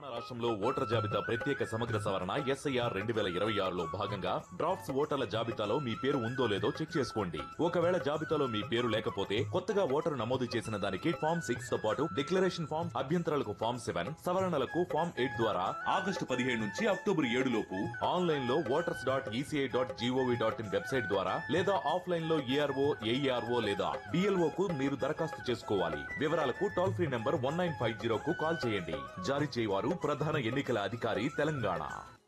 తెలంగాణ రాష్ట్రంలో ఓటర్ జాబితా ప్రత్యేక సమగ్ర సవరణ ఎస్ఐఆర్ రెండు వేల ఇరవై ఆరులో భాగంగా డ్రాఫ్ట్స్ ఓటర్ల జాబితాలో మీ పేరు ఉందో లేదో చెక్ చేసుకోండి ఒకవేళ జాబితాలో మీ పేరు లేకపోతే కొత్తగా ఓటరు నమోదు చేసిన దానికి ఫామ్ సిక్స్ తో పాటు డిక్లరేషన్ ఫామ్ అభ్యంతరాలకు ఫామ్ సెవెన్ సవరణలకు ఫామ్ ఎయిట్ ద్వారా ఆగస్టు పదిహేడు నుంచి అక్టోబర్ ఏడు లోపు ఆన్లైన్ లో voters dot ECI dot GOV dot in website ద్వారా లేదా ఆఫ్లైన్ లో ఏఆర్ఓ ఏఈఆర్ఓ లేదా డిఎల్ఓ కు మీరు దరఖాస్తు చేసుకోవాలి వివరాలకు toll free number one nine five zero కు కాల్ చేయండి జారీ చేయవారు ప్రధాన ఎన్నికల అధికారి తెలంగాణ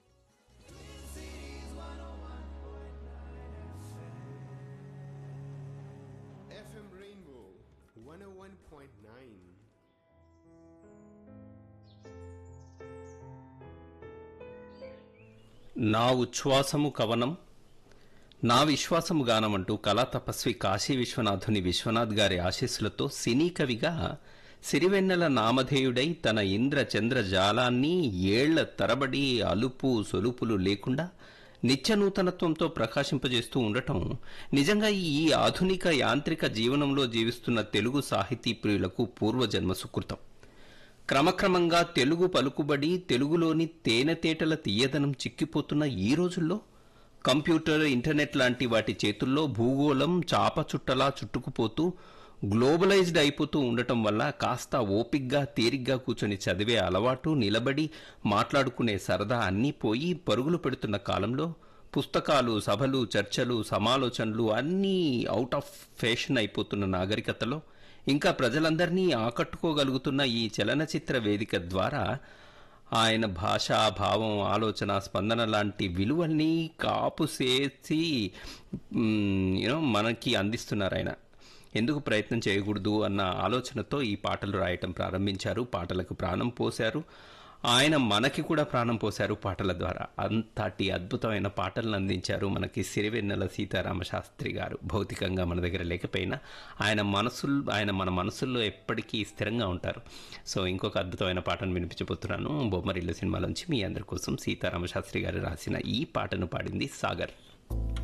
FM Rainbow 101.9. నా ఉచ్ఛ్వాసము కవనం నా విశ్వాసము గానం అంటూ కళా తపస్వి కాశీ విశ్వనాథుని విశ్వనాథ్ గారి ఆశీస్సులతో సినీ కవిగా సిరివెన్నెల నామధేయుడై తన ఇంద్ర చంద్ర జాలాన్ని ఏళ్ల తరబడి అలుపు సొలుపులు లేకుండా నిత్యనూతనత్వంతో ప్రకాశింపజేస్తూ ఉండటం నిజంగా ఈ ఆధునిక యాంత్రిక జీవనంలో జీవిస్తున్న తెలుగు సాహితీ ప్రియులకు పూర్వజన్మ సుకృతం క్రమక్రమంగా తెలుగు పలుకుబడి తెలుగులోని తేనెతేటల తీయదనం చిక్కిపోతున్న ఈ రోజుల్లో కంప్యూటర్ ఇంటర్నెట్ లాంటి వాటి చేతుల్లో భూగోళం చాప చుట్టలా చుట్టుకుపోతూ గ్లోబలైజ్డ్ అయిపోతూ ఉండటం వల్ల కాస్త ఓపిగ్గా తీరిగ్గా కూర్చొని చదివే అలవాటు నిలబడి మాట్లాడుకునే సరదా అన్నీ పోయి పరుగులు పెడుతున్న కాలంలో పుస్తకాలు సభలు చర్చలు సమాలోచనలు అన్నీ అవుట్ ఆఫ్ ఫ్యాషన్ అయిపోతున్న నాగరికతలో ఇంకా ప్రజలందరినీ ఆకట్టుకోగలుగుతున్న ఈ చలనచిత్ర వేదిక ద్వారా ఆయన భాష భావం ఆలోచన స్పందన లాంటి విలువల్ని కాపు చేసి యూనో మనకి అందిస్తున్నారు ఆయన ఎందుకు ప్రయత్నం చేయకూడదు అన్న ఆలోచనతో ఈ పాటలు రాయటం ప్రారంభించారు పాటలకు ప్రాణం పోశారు ఆయన మనకి కూడా ప్రాణం పోశారు పాటల ద్వారా అంతటి అద్భుతమైన పాటలను అందించారు మనకి సిరివెన్నెల సీతారామ శాస్త్రి గారు భౌతికంగా మన దగ్గర లేకపోయినా ఆయన మనసులు ఆయన మన మనసుల్లో ఎప్పటికీ స్థిరంగా ఉంటారు సో ఇంకొక అద్భుతమైన పాటను వినిపించబోతున్నాను బొమ్మరిల్లు సినిమాలోంచి మీ అందరి కోసం సీతారామ శాస్త్రి గారు రాసిన ఈ పాటను పాడింది సాగర్